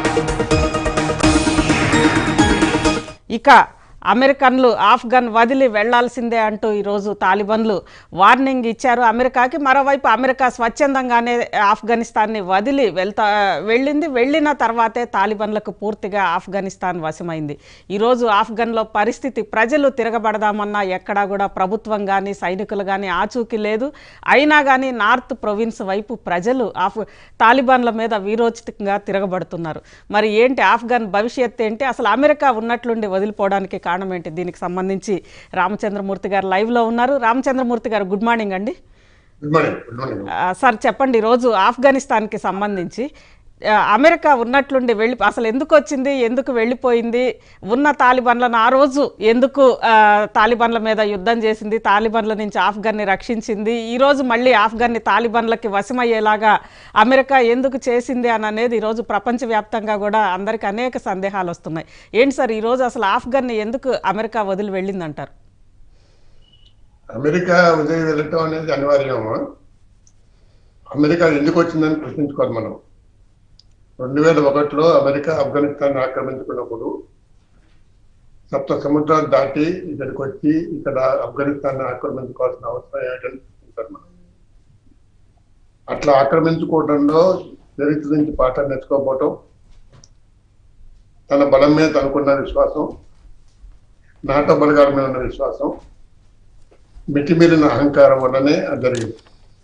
ఇక అమెరికన్లు ఆఫ్ఘన్ వదిలి వెళ్లాల్సిందే అంటూ ఈరోజు తాలిబన్లు వార్నింగ్ ఇచ్చారు అమెరికాకి మరోవైపు అమెరికా స్వచ్ఛందంగానే ఆఫ్ఘనిస్తాన్ని వదిలి వెళ్తా వెళ్ళింది వెళ్ళిన తర్వాతే తాలిబన్లకు పూర్తిగా ఆఫ్ఘనిస్తాన్ వశమైంది ఈరోజు ఆఫ్ఘన్లో పరిస్థితి ప్రజలు తిరగబడదామన్నా ఎక్కడా కూడా ప్రభుత్వం కానీ సైనికులు కానీ ఆచూకీ లేదు అయినా కానీ నార్త్ ప్రొవిన్స్ వైపు ప్రజలు ఆఫ్ తాలిబాన్ల మీద వీరోచితంగా తిరగబడుతున్నారు మరి ఏంటి ఆఫ్ఘన్ భవిష్యత్ ఏంటి అసలు అమెరికా ఉన్నట్లుండి వదిలిపోవడానికి కారణం ఏంటి దీనికి సంబంధించి రామచంద్రమూర్తి గారు లైవ్లో ఉన్నారు రామచంద్రమూర్తి గారు గుడ్ మార్నింగ్ అండి గుడ్ మార్నింగ్ గుడ్ మార్నింగ్ ఆ, సార్ చెప్పండి ఈరోజు ఆఫ్ఘనిస్తాన్కి సంబంధించి ఆ, అమెరికా ఉన్నట్లుండి వెళ్ళి అసలు ఎందుకు వచ్చింది ఎందుకు వెళ్ళిపోయింది ఉన్న తాలిబాన్లను ఆ రోజు ఎందుకు ఆ, తాలిబాన్ల మీద యుద్ధం చేసింది తాలిబాన్ల నుంచి ఆఫ్ఘన్ని రక్షించింది ఈ రోజు మళ్ళీ ఆఫ్ఘన్ని తాలిబాన్లకి వశమయ్యేలాగా అమెరికా ఎందుకు చేసింది అని అనేది ఈరోజు ప్రపంచవ్యాప్తంగా కూడా అందరికి అనేక సందేహాలు వస్తున్నాయి ఏంటి సార్ ఈరోజు అసలు ఆఫ్ఘన్ని ఎందుకు అమెరికా వదిలి వెళ్ళిందంటారు అమెరికా ఉదయం వెళ్ళటం అనేది అనివార్యమా అమెరికా ఎందుకు వచ్చిందని ప్రశ్నించుకోవాలి మనం రెండు వేల ఒకటిలో అమెరికా ఆఫ్ఘనిస్తాన్ ఆక్రమించుకున్నప్పుడు సప్త సముద్రాలు దాటి ఇక్కడికి వచ్చి ఇక్కడ ఆఫ్ఘనిస్తాన్ ఆక్రమించుకోవాల్సిన అవసరం ఏంటని ప్రశ్నించారు మనం అట్లా ఆక్రమించుకోవడంలో చరిత్ర నుంచి పాఠం నేర్చుకోకపోవటం తన బలం మీద తనకున్న విశ్వాసం నాటో బలగాల మీద ఉన్న విశ్వాసం మితిమీరిన అహంకారం వల్లనే అది జరిగింది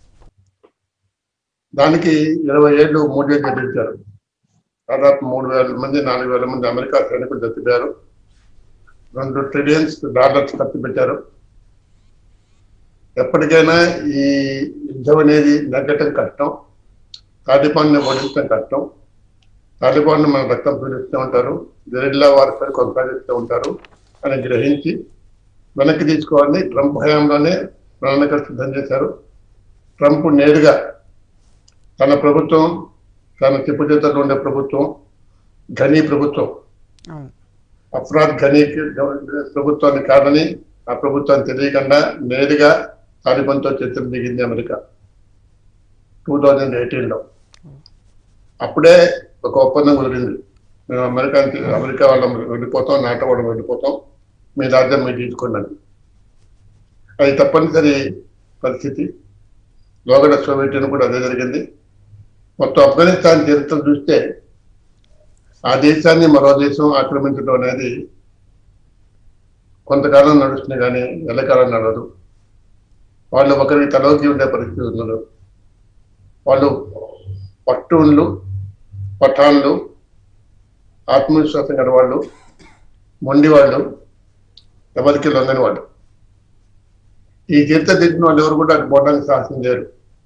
దానికి ఇరవై ఏళ్ళు మూడేళ్ళు గడిచారు దాదాపు మూడు వేల మంది నాలుగు వేల మంది అమెరికా సైనికులు చచ్చిపోయారు రెండు ట్రిలియన్స్ డాలర్స్ ఖర్చు పెట్టారు ఎప్పటికైనా ఈ యుద్ధం అనేది నెగ్గటం కష్టం తాలిబాన్ని ఓడించడం కష్టం తాలిబాన్ మన రక్తం పీడిస్తూ ఉంటారు గెరిల్లా వార్ఫేర్ కొనసాగిస్తూ ఉంటారు అని గ్రహించి వెనక్కి తీసుకోవాలని ట్రంప్ హయాంలోనే ప్రణాళిక సిద్ధం చేశారు ట్రంప్ నేరుగా తన ప్రభుత్వం తన చెప్పు చేతుల్లో ఉండే ప్రభుత్వం ఘనీ ప్రభుత్వం అవును అఫ్రాద్ ఘనీ ప్రభుత్వాన్ని కాదని ఆ ప్రభుత్వాన్ని తెలియకుండా నేరుగా తాలిబాన్తో చర్చలు దిగింది అమెరికా టూ థౌజండ్ ఎయిటీన్లో అప్పుడే ఒక ఒప్పందం కుదిరింది మేము అమెరికా అమెరికా వాళ్ళం వెళ్ళిపోతాం నాటో వాళ్ళం వెళ్ళిపోతాం మీ రాజ్యం మీరు తీసుకున్నది అది తప్పనిసరి పరిస్థితి లోగడ సోవియట్ యూనియన్ కూడా అదే జరిగింది మొత్తం ఆఫ్ఘనిస్తాన్ చరిత్ర చూస్తే ఆ దేశాన్ని మరో దేశం ఆక్రమించడం అనేది కొంతకాలం నడుస్తుంది కానీ ఎల్లకాలం నడవదు వాళ్ళు ఒకరికి తలవకి ఉండే పరిస్థితి ఉన్నారు వాళ్ళు పట్టుళ్ళు పఠాన్లు ఆత్మవిశ్వాసం గల వాళ్ళు మొండి వాళ్ళు ఎవరికి లొంగని వాళ్ళు ఈ చరిత్ర తెలిసిన వాళ్ళు ఎవరు కూడా అటు పోవడానికి సాహసం చేయరు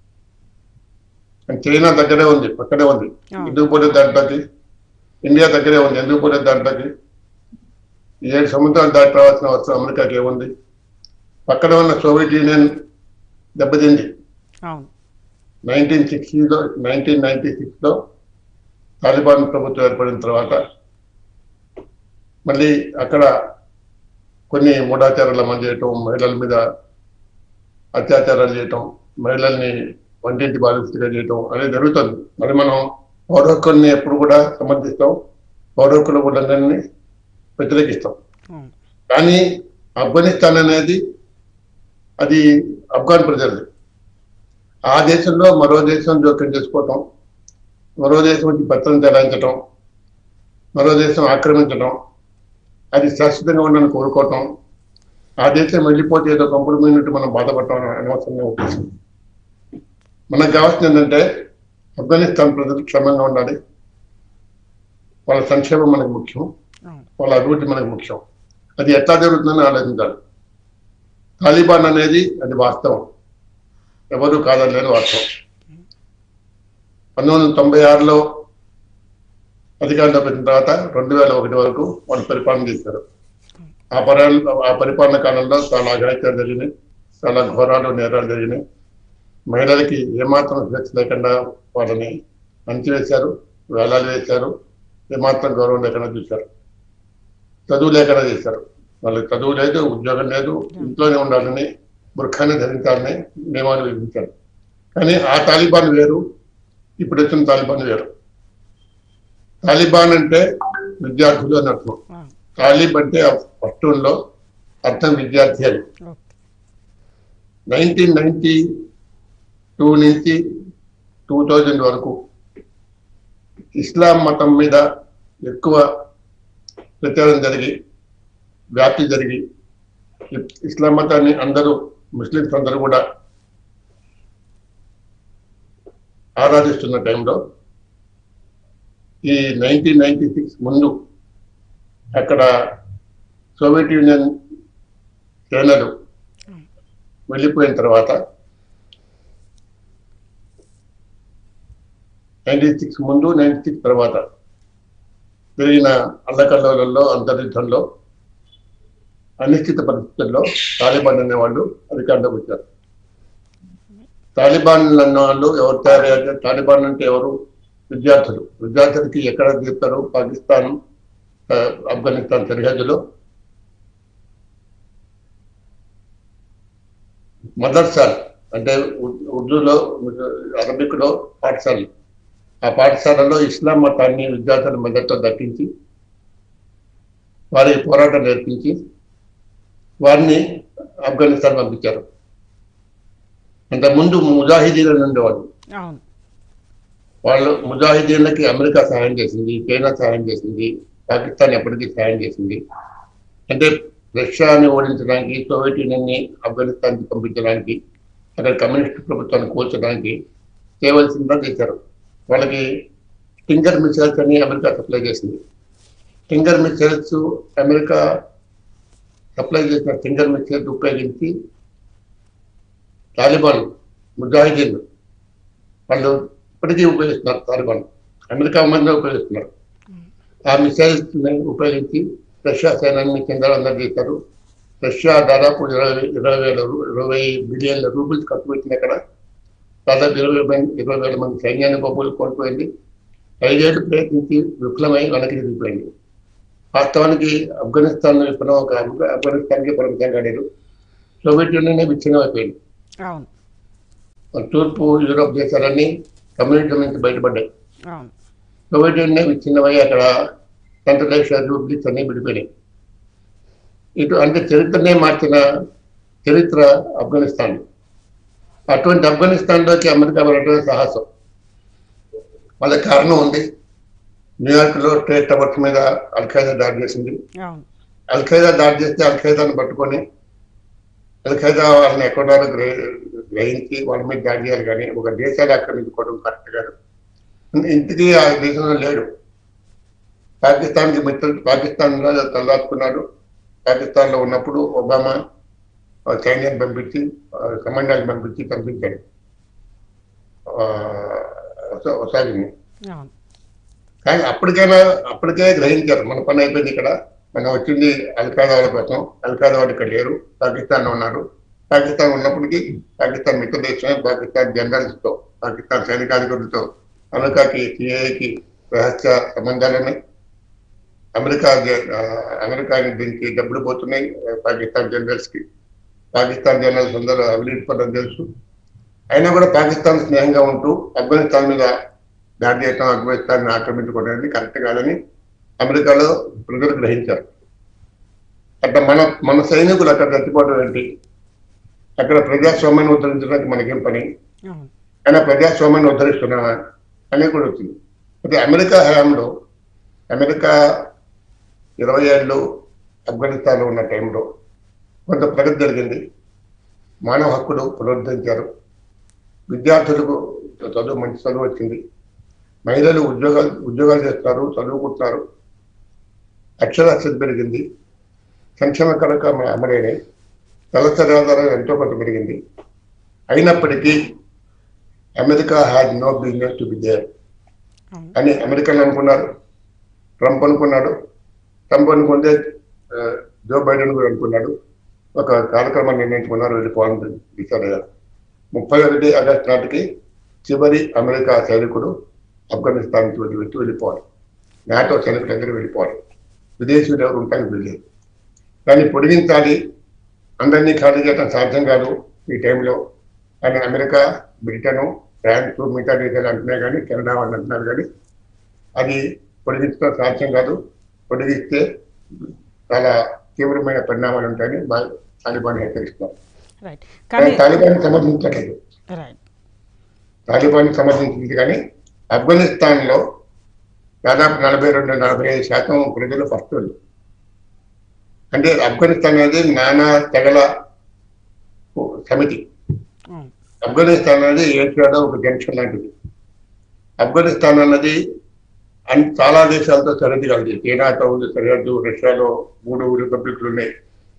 చైనా దగ్గరే ఉంది పక్కనే ఉంది అవును. ఎందుకు పోలేదు దాంట్లోకి ఇండియా దగ్గరే ఉంది ఎందుకు పోలేదు దాంట్లోకి ఈ ఏడు సముద్రాలు దాటి రావాల్సిన అవసరం అమెరికాకి ఏముంది పక్కన ఉన్న సోవియట్ యూనియన్ దెబ్బతింది అవును నైన్టీన్ సిక్స్టీలో నైన్టీన్ నైన్టీ సిక్స్లో తాలిబాన్ ప్రభుత్వం ఏర్పడిన తర్వాత మళ్ళీ అక్కడ కొన్ని మూఢాచారాలు అమలు చేయటం మహిళల మీద అత్యాచారాలు చేయటం మహిళల్ని వంటింటి బాధితులుగా చేయటం అనేది జరుగుతుంది మరి మనం పౌరహక్కుల్ని ఎప్పుడు కూడా సమర్థిస్తాం పౌరహక్కుల ఉల్లంఘనని వ్యతిరేకిస్తాం అవును కానీ ఆఫ్ఘనిస్తాన్ అనేది అది ఆఫ్ఘాన్ ప్రజలది ఆ దేశంలో మరో దేశం జోక్యం చేసుకోవటం మరో దేశం నుంచి భర్తను చెలాయించటం మరో దేశం ఆక్రమించడం అది శాశ్వతంగా ఉండాలని కోరుకోవటం ఆ దేశం వెళ్ళిపోతే ఏదో కంపెనీ మనం బాధపడటం అనవసరంగా ఉద్దేశం మనకు కావాల్సింది ఏంటంటే ఆఫ్ఘనిస్తాన్ ప్రజలు క్షేమంగా ఉండాలి వాళ్ళ సంక్షేమం మనకు ముఖ్యం అవును వాళ్ళ అభివృద్ధి మనకు ముఖ్యం అది ఎట్లా జరుగుతుందని ఆలోచించాలి తాలిబాన్ అనేది అది వాస్తవం ఎవరు కాదనలేని వాస్తవం పంతొమ్మిది వందల తొంభై ఆరులో అధికారంలోకి వచ్చిన తర్వాత రెండు వేల ఒకటి వరకు వాళ్ళు పరిపాలన చేశారు ఆ పరి ఆ పరిపాలన కాలంలో చాలా అఘాయిత్యాలు జరిగినాయి చాలా ఘోరాలు నేరాలు జరిగినాయి మహిళలకి ఏమాత్రం స్వేచ్ఛ లేకుండా వాళ్ళని అణచివేశారు వేలాలు వేశారు ఏమాత్రం గౌరవం లేకుండా చూశారు చదువు లేకుండా చేశారు వాళ్ళకి చదువు లేదు ఉద్యోగం లేదు ఇంట్లోనే ఉండాలని బుర్ఖాన్ని ధరించాలని నియమాలు విధించారు కానీ ఆ తాలిబాన్ వేరు ఇప్పుడు వచ్చిన తాలిబాన్ వేరు తాలిబాన్ అంటే విద్యార్థులు అని అర్థం ఆ, తాలిబ్ అంటే పట్టుల్లో అర్థం విద్యార్థి అని ఓకే నైన్టీన్ నైన్టీ టూ నుంచి టూ థౌజండ్ వరకు ఇస్లాం మతం మీద ఎక్కువ ప్రచారం జరిగి వ్యాప్తి జరిగి ఇ- ఇస్లాం మతాన్ని అందరూ ముస్లిమ్స్ అందరూ కూడా ఆరాధిస్తున్న టైంలో ఈ నైన్టీన్ నైన్టీ సిక్స్ ముందు అక్కడ సోవియట్ యూనియన్ సేనలు వెళ్ళిపోయిన తర్వాత నైన్టీ సిక్స్ ముందు నైన్టీ సిక్స్ తర్వాత జరిగిన అల్లకల్లోలలో అంతర్యుద్ధంలో అనిశ్చిత పరిస్థితుల్లో తాలిబాన్ అనేవాళ్ళు అధికారంలోకి వచ్చారు తాలిబాన్ అన్న వాళ్ళు ఎవరు తయారయ్యారు తాలిబాన్ అంటే ఎవరు విద్యార్థులు విద్యార్థులకి ఎక్కడ తీస్తారు పాకిస్తాన్ ఆ, ఆఫ్ఘనిస్తాన్ సరిహద్దులో మదర్సాల్ అంటే ఉర్- ఉర్దూలో అరబిక్లో పాఠశాలలు ఆ పాఠశాలలో ఇస్లాం మతాన్ని విద్యార్థుల మద్దతు దక్కించి వారికి పోరాటం నేర్పించి వారిని ఆఫ్ఘనిస్తాన్ పంపించారు అంతకుముందు ముజాహిదీన్ ఉండేవాళ్ళు అవును వాళ్ళు ముజాహిదీన్లకి అమెరికా సహాయం చేసింది చైనా సహాయం చేసింది పాకిస్తాన్ ఎప్పటికీ సహాయం చేసింది అంటే రష్యాని ఓడించడానికి సోవియట్ యూనియన్ని ఆఫ్ఘనిస్తాన్కి పంపించడానికి అక్కడ కమ్యూనిస్ట్ ప్రభుత్వాన్ని కూల్చడానికి చేయవలసిందా చేశారు వాళ్ళకి టింగర్ మిసైల్స్ అని అమెరికా సప్లై చేసింది టింగర్ మిసైల్స్ అమెరికా సప్లై చేసిన టింగర్ మిసైల్స్ ఉపయోగించి తాలిబాన్ ముజాహిదీన్ వాళ్ళు ఇప్పటికీ ఉపయోగిస్తున్నారు తాలిబాన్ అమెరికా మంది ఉపయోగిస్తున్నారు ఆ మిసైల్స్ ఉపయోగించి రష్యా సైన్యాన్ని కింద చేశారు రష్యా దాదాపు ఇరవై ఇరవై వేల రూ- ఇరవై బిలియన్ల రూపాయలు ఖర్చు పెట్టింది అక్కడ దాదాపు ఇరవై మంది ఇరవై వేల మంది సైన్యాన్ని గొప్పలు కోల్పోయింది ఐదేళ్లు ప్రయత్నించి విఫలమై వెనక్కి తిరిగిపోయింది వాస్తవానికి ఆఫ్ఘనిస్తాన్ విఫలం ఒక ఆఫ్ఘ- ఆఫ్ఘనిస్తాన్కి పరిమితం కాలేదు సోవియట్ యూనియన్ విచ్ఛిన్నం అయిపోయింది అవును తూర్పు యూరోప్ దేశాలన్నీ కమ్యూనిజం నుంచి బయటపడ్డాయి అవును సోవియట్ యూనియన్ విచ్ఛిన్నమై అక్కడ సెంట్రల్ ఏషియా రిపబ్లిక్స్ అన్ని విడిపోయినాయి ఇటు అంటే చరిత్రనే మార్చిన చరిత్ర ఆఫ్ఘనిస్తాన్ అటువంటి ఆఫ్ఘనిస్తాన్లోకి అమెరికా వెళ్ళడం సాహసం వాళ్ళకి కారణం ఉంది న్యూయార్క్లో ట్రేడ్ టవర్స్ మీద అల్ఖైదా దాడి చేసింది అవును అల్ఖైదా దాడి చేస్తే అల్ఖైదాను పట్టుకొని అల్ఖైదా వాళ్ళని ఎక్కడో గ్రహించి వాళ్ళ మీద దాడి చేయాలి కానీ ఒక దేశాన్ని ఆక్రమించుకోవడం కరెక్ట్ కాదు ఇంటికి ఆ దేశంలో లేడు పాకిస్తాన్కి మిత్రుడు పాకిస్తాన్ తలదాచుకున్నాడు పాకిస్తాన్లో ఉన్నప్పుడు ఒబామా ఆ, సైన్యాన్ని పంపించి ఆ, కమాండాన్ని పంపించి పంపించాడు ఆ, ఒస- ఒసాగిని అవును కానీ అప్పటికైనా అప్పటికే గ్రహించారు మన పని అయిపోయింది ఇక్కడ మనం వచ్చింది అల్ఖాదా వాళ్ళ కోసం అల్ఖాదా వాళ్ళు ఇక్కడ లేరు పాకిస్తాన్ లో ఉన్నారు పాకిస్తాన్ ఉన్నప్పటికీ పాకిస్తాన్ మిత్ర దేశమే పాకిస్తాన్ జనరల్స్ తో పాకిస్తాన్ సైనికాధికారులతో అమెరికాకి సిఐకి రహస్య సంబంధాలని అమెరికా జ- ఆ, అమెరికా దీనికి డబ్బులు పోతున్నాయి ఆ, పాకిస్తాన్ జనరల్స్ కి పాకిస్తాన్ జనరల్స్ అందరూ అవినీతి పడడం తెలుసు అయినా కూడా పాకిస్తాన్ స్నేహంగా ఉంటూ ఆఫ్ఘనిస్తాన్ మీద దాడి చేయటం ఆఫ్ఘనిస్తాన్ ఆక్రమించుకోవడం అనేది కరెక్ట్ కాదని అమెరికాలో ప్రజలు గ్రహించారు అట్లా మన మన సైనికులు అక్కడ చచ్చిపోవడం ఏంటి అక్కడ ప్రజాస్వామ్యాన్ని ఉద్ధరించడానికి మనకేం పని అవును అయినా ప్రజాస్వామ్యాన్ని ఉద్ధరిస్తున్నామా అనేది కూడా వచ్చింది అయితే అమెరికా హయాంలో అమెరికా ఇరవై ఏళ్ళు ఆఫ్ఘనిస్తాన్లో ఉన్న టైంలో కొంత ప్రగతి జరిగింది మానవ హక్కులు పునరుద్ధరించారు విద్యార్థులకు చదువు మంచి చదువు వచ్చింది మహిళలు ఉద్యోగాలు ఉద్యోగాలు చేస్తున్నారు చదువుకుంటున్నారు అక్షరాస్యత పెరిగింది సంక్షేమ కార్యక్రమం అమలైనాయి తలసరి ఆధారం ఎంతో కొంత పెరిగింది అయినప్పటికీ America had no business to be there అవును అని అమెరికన్లు అనుకున్నారు ట్రంప్ అనుకున్నాడు ట్రంప్ అనుకుంటే ఆ, జో బైడెన్ కూడా అనుకున్నాడు ఒక కార్యక్రమాన్ని నిర్ణయించుకున్నారు వెళ్ళిపోవాలని డిసైడ్ అయ్యారు ముప్పై ఒకటి ఆగస్టు నాటికి చివరి అమెరికా సైనికుడు ఆఫ్ఘనిస్తాన్ నుంచి వదిలిపెట్టి వెళ్ళిపోవాలి నాటో సైనికులు అందరూ వెళ్ళిపోవాలి విదేశీయులు ఎవరు ఉంటానికి వెళ్ళలేదు దాన్ని పొడిగించాలి అందరినీ ఖాళీ చేయడం సాధ్యం కాదు ఈ టైంలో కానీ అమెరికా బ్రిటన్ ఫ్రాన్స్ మిగతా దేశాలు అంటున్నాయి కానీ కెనడా వాళ్ళు అంటున్నారు కానీ అది పొడిగించడం సాధ్యం కాదు పొడిగిస్తే చాలా తీవ్రమైన పరిణామాలు ఉంటాయని మా తాలిబాన్ హెచ్చరిస్తున్నారు రైట్ కానీ కానీ తాలిబాన్ సమర్థించలేదు రైట్ తాలిబాన్ సమర్థించింది కానీ ఆఫ్ఘనిస్తాన్ లో దాదాపు నలభై రెండు నలభై ఐదు శాతం ప్రజలు ఫస్ట్ వాళ్ళు. అంటే ఆఫ్ఘనిస్తాన్ అనేది నానా తెగల సమితి ఉమ్, ఆఫ్ఘనిస్తాన్ అనేది ఏషియాలో ఒక జంక్షన్ లాంటిది ఆఫ్ఘనిస్తాన్ అన్నది అన్ చాలా దేశాలతో సరిహద్దు కలిగి చైనాతో ఉంది సరిహద్దు రష్యాలో మూడు రిపబ్లిక్లు ఉన్నాయి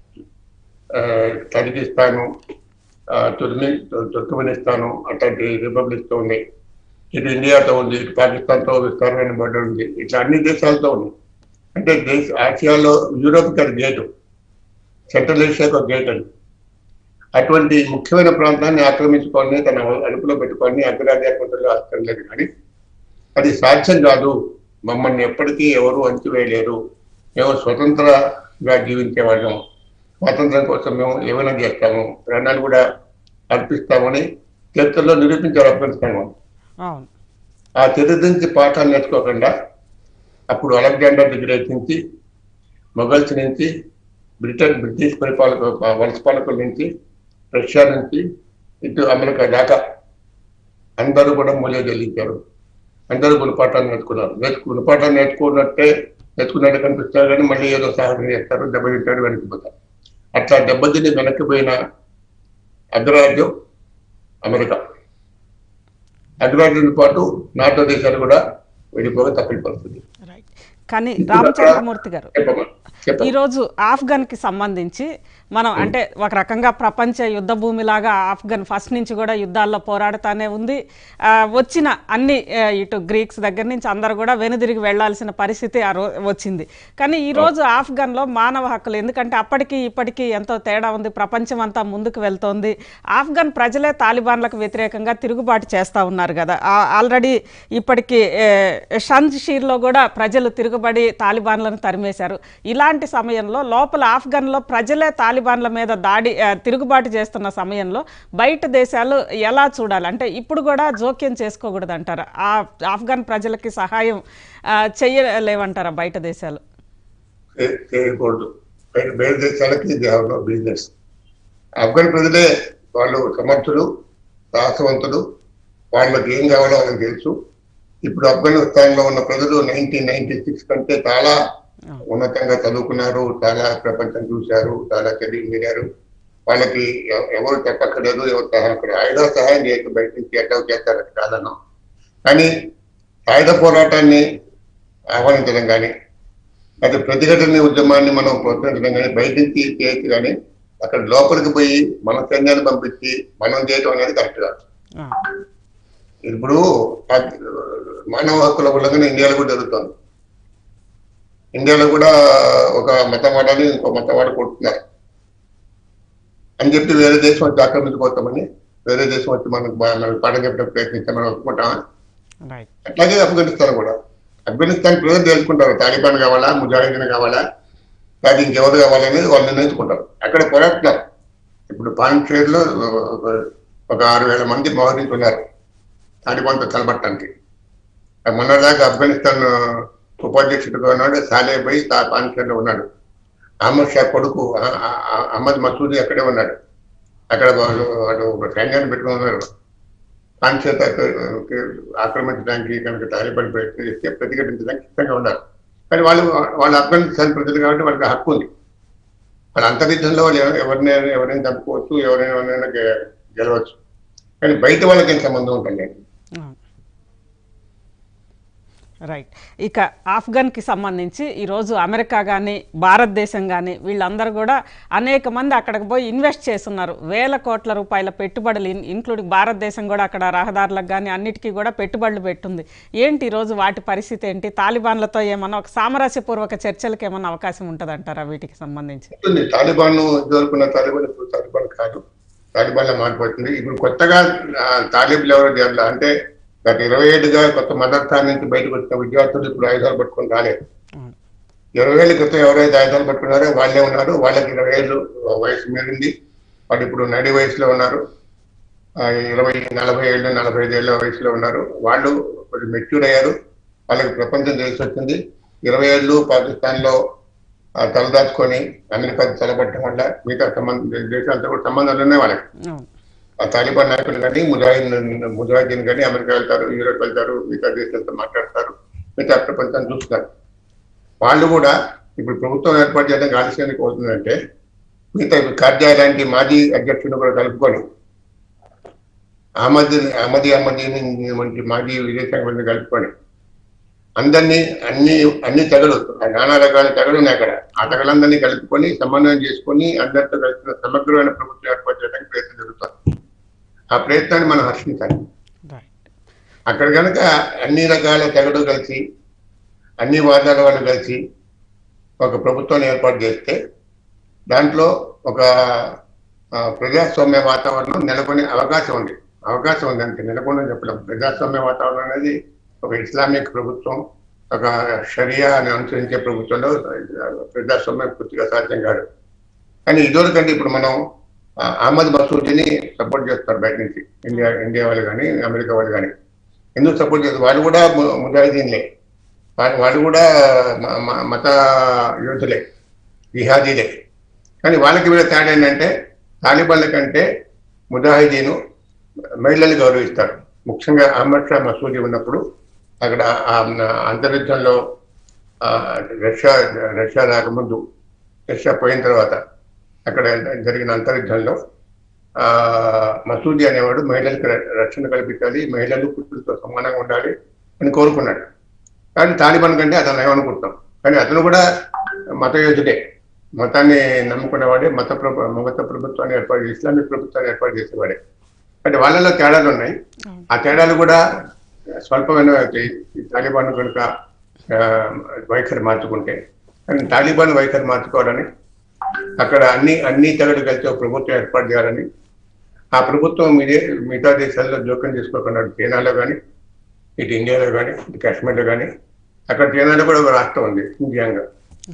ఆ, తజికిస్తాను ఆ, తుర్మి తుర్కమెనిస్తాను అట్లాంటి రిపబ్లిక్స్ తో ఉన్నాయి ఇటు ఇండియాతో ఉంది ఇటు పాకిస్తాన్తో విస్తారమైన బోర్డర్ ఉంది ఇట్లా అన్ని దేశాలతో ఉంది అంటే దేశ ఆసియాలో యూరోప్కి అది గేటు సెంట్రల్ ఏషియాకు ఒక గేట్ అది అటువంటి ముఖ్యమైన ప్రాంతాన్ని ఆక్రమించుకొని తన అదుపులో పెట్టుకొని అగ్రరాజ్యాధిపతులు ఆస్కరలేదు కానీ అది సాధ్యం కాదు మమ్మల్ని ఎప్పటికీ ఎవరు అంచివేయలేరు మేము స్వతంత్రంగా జీవించే వాళ్ళం స్వాతంత్రం కోసం మేము ఏమైనా చేస్తాము ప్రాణాలు కూడా అర్పిస్తామని చరిత్రలో నిరూపించారు ఆఫ్ఘనిస్తాన్ వాళ్ళు. అవును ఆ చరిత్ర నుంచి పాఠాలు నేర్చుకోకుండా అప్పుడు అలెగ్జాండర్ ది గ్రేట్ నుంచి మొఘల్స్ నుంచి బ్రిటన్ బ్రిటిష్ పరిపాలక వలస పాలకుల నుంచి రష్యా నుంచి ఇటు అమెరికా దాకా అందరూ కూడా మూల్యం చెల్లించారు అందరూ గుణపాఠాలు నేర్చుకున్నారు నేర్చుకు గుణపాఠాలు నేర్చుకున్నట్టే నేర్చుకున్నట్టు కనిపిస్తారు కానీ మళ్ళీ ఏదో సహాయం చేస్తారు దెబ్బతింటాడు వెనక్కిపోతారు అట్లా దెబ్బతిని వెనక్కిపోయిన అగ్రరాజ్యం అమెరికా అగ్రరాజ్యంతో పాటు నాటో దేశాలు కూడా విడిపోగా తప్పని పరిస్థితి రైట్ కానీ రామచంద్రమూర్తి గారు చెప్పమ్మా చెప్పండి ఈరోజు ఆఫ్ఘన్కి సంబంధించి మనం అంటే ఒక రకంగా ప్రపంచ యుద్ధ భూమిలాగా ఆఫ్ఘన్ ఫస్ట్ నుంచి కూడా యుద్ధాల్లో పోరాడుతానే ఉంది ఆ, వచ్చిన అన్ని ఆ, ఇటు గ్రీక్స్ దగ్గర నుంచి అందరూ కూడా వెనుదిరిగి వెళ్లాల్సిన పరిస్థితి ఆ రో వచ్చింది కానీ ఈ రోజు ఆఫ్ఘన్లో మానవ హక్కులు ఎందుకంటే అప్పటికి ఇప్పటికీ ఎంతో తేడా ఉంది ప్రపంచం అంతా ముందుకు వెళ్తోంది ఆఫ్ఘన్ ప్రజలే తాలిబాన్లకు వ్యతిరేకంగా తిరుగుబాటు చేస్తూ ఉన్నారు కదా ఆ- ఆల్రెడీ ఇప్పటికీ ఏ, షంజీర్లో కూడా ప్రజలు తిరుగుబడి తాలిబాన్లను తరిమేశారు ఇలాంటి సమయంలో లోపల ఆఫ్ఘన్లో ప్రజలే తాలిబాన్ల మీద దాడి ఆ, తిరుగుబాటు చేస్తున్న సమయంలో బయట దేశాలు ఎలా చూడాలి అంటే ఇప్పుడు కూడా జోక్యం చేసుకోకూడదు అంటారా ఆ ఆఫ్ఘన్ ప్రజలకి సహాయం ఆ, చెయ్యలేవంటారా బయట దేశాలు చే- చేయకూడదు బయట బయట దేశాలకి దేవంలో బిజినెస్ ఆఫ్ఘన్ ప్రజలే వాళ్ళు సమర్థులు సాహసవంతులు వాళ్ళకి ఏం కావాలో వాళ్ళకి తెలుసు ఇప్పుడు ఆఫ్ఘనిస్తాన్ లో ఉన్న ప్రజలు నైన్టీన్ నైన్టీ సిక్స్ కంటే చాలా ఉన్నతంగా చదువుకున్నారు చాలా ప్రపంచం చూశారు చాలా చదివి మీరారు వాళ్ళకి ఎవ- ఎవరు చెప్పక్కర్లేదు ఎవరు సహాయం అక్కడ ఆయుధ సహాయం చేయక బయట నుంచి ఎట్లా చేస్తారు అది కాదన్నాం కానీ ఆయుధ పోరాటాన్ని ఆహ్వానించడం కానీ అది ప్రతిఘటన ఉద్యమాన్ని మనం ప్రోత్సహించడం కానీ బయట నుంచి చేయొచ్చు కానీ అక్కడ లోపలికి పోయి మన సైన్యాన్ని పంపించి మనం చేయటం అనేది కరెక్ట్ కాదు ఆ, ఇప్పుడు ఆ మానవ హక్కుల ఉల్లంఘన ఇండియాలో కూడా జరుగుతుంది ఇండియాలో కూడా ఒక మతవాడని ఇంకో మతవాడు కొడుతున్నారు అని చెప్పి వేరే దేశం వచ్చి ఆక్రమించుకోతామని వేరే దేశం వచ్చి మనకు బా- మనకు పాఠం చెప్పడం ప్రయత్నిస్తే మనం ఒప్పుకుంటామా రైట్ అట్లాగే ఆఫ్ఘనిస్తాన్ కూడా ఆఫ్ఘనిస్తాన్ ప్రజలు తెలుసుకుంటారు తాలిబాన్ కావాలా ముజాహిదీన్ కావాలా లేదా ఇంకెవరు కావాలనేది వాళ్ళు నిర్ణయించుకుంటారు అక్కడ పోరాడుతున్నారు ఇప్పుడు పాండిచేర్ లో ఒక ఆరు వేల మంది మోహరించున్నారు తాలిబాన్తో కలబట్టడానికి మొన్నదాకా ఆఫ్ఘనిస్తాన్ ఉపాధ్యక్షుడిగా ఉన్నాడు సాలే బై పాండిచేర్ లో ఉన్నాడు అహ్మద్ షా కొడుకు ఆ- ఆ- ఆ- అహ్మద్ మసూది అక్కడే ఉన్నాడు అక్కడ వాళ్ళు వాళ్ళు ఒక సైన్యాన్ని పెట్టుకుని ఉన్నారు కాంక్షత ఆక్రమించడానికి కనుక తాలిబాన్ ప్రయత్నం చేస్తే ప్రతిఘటించడానికి సిద్ధంగా ఉన్నారు కానీ వాళ్ళు వాళ్ళు ఆఫ్ఘనిస్తాన్ ప్రజలు కాబట్టి వాళ్ళకి హక్కు ఉంది వాళ్ళ అంతరిక్షంలో వాళ్ళు ఎవ- ఎవరినైనా ఎవరైనా చంపుకోవచ్చు ఎవరైనా ఎవరైనా గె- గెలవచ్చు కానీ బయట వాళ్ళకి ఏం సంబంధం ఉంటుంది రైట్ ఇక ఆఫ్ఘన్కి సంబంధించి ఈరోజు అమెరికా కానీ భారతదేశం కానీ వీళ్ళందరూ కూడా అనేక మంది అక్కడికి పోయి ఇన్వెస్ట్ చేస్తున్నారు వేల కోట్ల రూపాయల పెట్టుబడులు ఇన్- ఇంక్లూడింగ్ భారతదేశం కూడా అక్కడ రహదారులకు కానీ అన్నిటికీ కూడా పెట్టుబడులు పెట్టుంది ఏంటి ఈరోజు వాటి పరిస్థితి ఏంటి తాలిబాన్లతో ఏమన్నా ఒక సామరస్యపూర్వక చర్చలకు ఏమన్నా అవకాశం ఉంటుందంటారా వీటికి సంబంధించి ఉంటుంది తాలిబాన్ ఇదివరకున్న తాలిబాన్ ఇప్పుడు తాలిబాన్ కాదు తాలిబాన్ లో మారిపోతుంది ఇప్పుడు కొత్తగా ఆ, తాలిబులు ఎవరో చేయాలి అంటే గత ఇరవై ఏళ్ళుగా కొత్త మదర్స్థాన్ నుంచి బయటకు వచ్చిన విద్యార్థులు ఇప్పుడు ఆయుధాలు పట్టుకొని రాలేదు అవును. ఇరవై ఏళ్ళ క్రితం ఎవరైతే ఆయుధాలు పట్టుకున్నారో వాళ్ళే ఉన్నారు వాళ్ళకి ఇరవై ఏళ్ళు వయసు మీరింది వాళ్ళు ఇప్పుడు నడి వయసులో ఉన్నారు ఆ, ఇరవై నలభై ఏళ్ళు నలభై ఐదు ఏళ్ళ వయసులో ఉన్నారు వాళ్ళు కొంచెం మెచ్యూర్ అయ్యారు వాళ్ళకి ప్రపంచం తెలిసి వచ్చింది ఇరవై ఏళ్ళు పాకిస్తాన్ లో ఆ, తలదాచుకొని అమెరికా తలపట్టడం వల్ల మిగతా సంబంధ దేశాలతో కూడా సంబంధాలు ఉన్నాయి వాళ్ళకి అవును ఆ తాలిబాన్ నాయకులు కానీ ముజాహిదీన్ ముజాహిదీన్ కానీ అమెరికా వెళ్తారు యూరోప్ వెళ్తారు మిగతా దేశాలతో మాట్లాడతారు మిగతా ప్రపంచాన్ని చూస్తారు వాళ్ళు కూడా ఇప్పుడు ప్రభుత్వం ఏర్పాటు చేయడానికి ఆలస్యానికి అవుతుందంటే మిగతా కార్జాయ్ లాంటి మాజీ అధ్యక్షుడు కూడా కలుపుకొని అహ్మద్ అహ్మదీ అహ్మదీని వంటి మాజీ విదేశాంగ మంత్రి కలుపుకొని అందరినీ అన్ని అన్ని తెగలు నానా రకాల తెగలు ఉన్నాయి అక్కడ ఆ తెగలందరినీ కలుపుకొని సమన్వయం చేసుకొని అందరితో కలిసిన సమగ్రమైన ప్రభుత్వం ఏర్పాటు చేయడానికి ప్రయత్నం జరుగుతుంది ఆ ప్రయత్నాన్ని మనం హర్షించాలి రైట్ అక్కడ కనుక అన్ని రకాల తెగలు కలిసి అన్ని వాదాల వాళ్ళు కలిసి ఒక ప్రభుత్వాన్ని ఏర్పాటు చేస్తే దాంట్లో ఒక ఆ, ప్రజాస్వామ్య వాతావరణం నెలకొనే అవకాశం ఉంది అవకాశం ఉంది అంటే నెలకొనే చెప్పలేం ప్రజాస్వామ్య వాతావరణం అనేది ఒక ఇస్లామిక్ ప్రభుత్వం ఒక షరియా అని అనుసరించే ప్రభుత్వంలో ప్రజాస్వామ్యం పూర్తిగా సాధ్యం కాదు కానీ ఇదివరకంటే ఇప్పుడు మనం ఆ, అహ్మద్ మసూదీని సపోర్ట్ చేస్తారు బయట నుంచి ఇండియా ఇండియా వాళ్ళు కానీ అమెరికా వాళ్ళు కానీ ఎందుకు సపోర్ట్ చేస్తారు వాళ్ళు కూడా ము- ముజాహిదీన్లే వాళ్ళు వాళ్ళు కూడా మ- మ- మత యోధులే జిహాదీలే కానీ వాళ్ళకి వీళ్ళ తేడా ఏంటంటే తాలిబాన్ల కంటే ముజాహిదీను మహిళలు గౌరవిస్తారు ముఖ్యంగా అహ్మద్ షా మసూదీ ఉన్నప్పుడు అక్కడ ఆ అంతరిక్షంలో ఆ, రష్యా రష్యా రాకముందు రష్యా పోయిన తర్వాత అక్కడ జరిగిన అంతరిక్షంలో ఆ మసూదీ అనేవాడు మహిళలకు ర- రక్షణ కల్పించాలి మహిళలు పురుషులతో సమానంగా ఉండాలి అని కోరుకున్నాడు కానీ తాలిబాన్ కంటే అతను ఏమనుకుంటాం కానీ అతను కూడా మత యోధుడే మతాన్ని నమ్ముకునేవాడే మత ప్రభు మత ప్రభుత్వాన్ని ఏర్పాటు చేసి ఇస్లామిక్ ప్రభుత్వాన్ని ఏర్పాటు చేసేవాడే అంటే వాళ్ళలో తేడాలు ఉన్నాయి అవును ఆ తేడాలు కూడా స్వల్పమైన ఈ తాలిబాన్ కనుక ఆ, వైఖరి మార్చుకుంటే కానీ తాలిబాన్ వైఖరి మార్చుకోవాలని అక్కడ అన్ని అన్ని తెగలు కలిసి ఒక ప్రభుత్వం ఏర్పాటు చేయాలని ఆ ప్రభుత్వం మీదే మిగతా దేశాల్లో జోక్యం చేసుకోకుండా అటు చైనాలో కానీ ఇటు ఇండియాలో కానీ ఇటు కాశ్మీర్లో కానీ అక్కడ చైనాలో కూడా ఒక రాష్ట్రం ఉంది ఇండియాంగా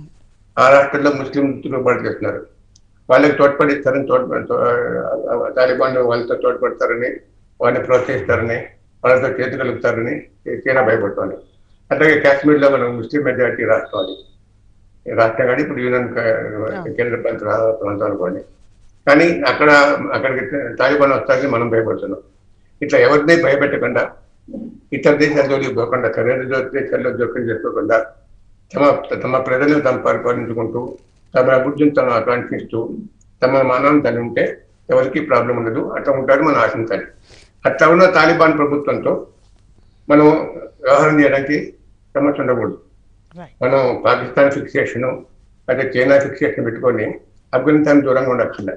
ఆ రాష్ట్రంలో ముస్లిం తిరుగుబాటు చేస్తున్నారు వాళ్ళకి తోడ్పడిస్తారని తోడ్పడి తాలిబాన్ వాళ్ళతో తోడ్పడతారని వాళ్ళని ప్రోత్సహిస్తారని వాళ్ళతో చేతి కలుపుతారని చైనా భయపడుతోంది అట్లాగే కాశ్మీర్లో మనం ముస్లిం మెజారిటీ రాష్ట్రం అది ఈ రాష్ట్రం కానీ ఇప్పుడు యూనియన్ క- కేంద్ర ప్రాంత రా- ప్రాంతం అనుకోండి కానీ అక్కడ అక్కడికి తాలిబాన్ వస్తారని మనం భయపడుతున్నాం ఇట్లా ఎవరిని భయపెట్టకుండా ఇతర దేశాల్లో పోకుండా ఖరీదు దేశాల్లో జోక్యం చేసుకోకుండా తమ తమ ప్రజలను తాము పరిపాలించుకుంటూ తమ అభివృద్ధిని తను ఆకాంక్షిస్తూ తమ మానవం తను ఉంటే ఎవరికి ప్రాబ్లం ఉండదు అట్లా ఉంటారని మనం ఆశించాలి అట్లా ఉన్న తాలిబాన్ ప్రభుత్వంతో మనం వ్యవహారం చేయడానికి సమస్య ఉండకూడదు రైట్ మనం పాకిస్తాన్ ఫిక్సేషన్ అదే చైనా ఫిక్సేషన్ పెట్టుకొని ఆఫ్ఘనిస్తాన్ దూరంగా ఉండకుండా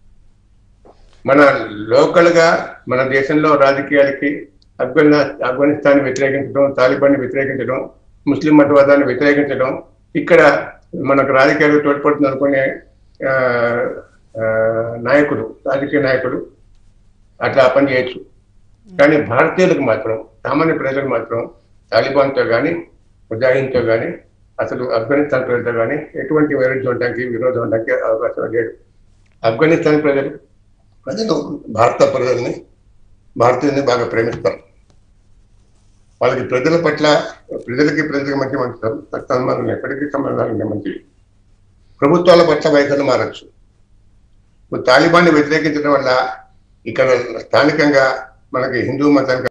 మన లోకల్ గా మన దేశంలో రాజకీయాలకి ఆఫ్ఘనిస్తా ఆఫ్ఘనిస్తాన్ వ్యతిరేకించడం తాలిబాన్ వ్యతిరేకించడం ముస్లిం మతవాదాన్ని వ్యతిరేకించడం ఇక్కడ మనకు రాజకీయాలకు తోడ్పడుతుంది అనుకునే ఆ, ఆ, నాయకులు రాజకీయ నాయకులు అట్లా పని చేయొచ్చు కానీ భారతీయులకు మాత్రం సామాన్య ప్రజలకు మాత్రం తాలిబాన్తో కానీ ముజాహిద్తో కానీ అసలు ఆఫ్ఘనిస్తాన్ ప్రజలతో కానీ ఎటువంటి వైరుధ్యం ఉండడానికి విరోధం ఉండడానికి అవకాశం లేదు ఆఫ్ఘనిస్తాన్ ప్రజలు ప్రజలు భారత ప్రజల్ని భారతీయుల్ని బాగా ప్రేమిస్తారు వాళ్ళకి ప్రజల పట్ల ప్రజలకి ప్రజలకి మధ్య మంచి సంబంధాలు ఎప్పటికీ సంబంధాలు ఉన్నాయి మంచివి ప్రభుత్వాల పట్ల వైఖరి మారచ్చు ఇప్పుడు తాలిబాన్ని వ్యతిరేకించడం వల్ల ఇక్కడ స్థానికంగా మనకి హిందూ మతానికి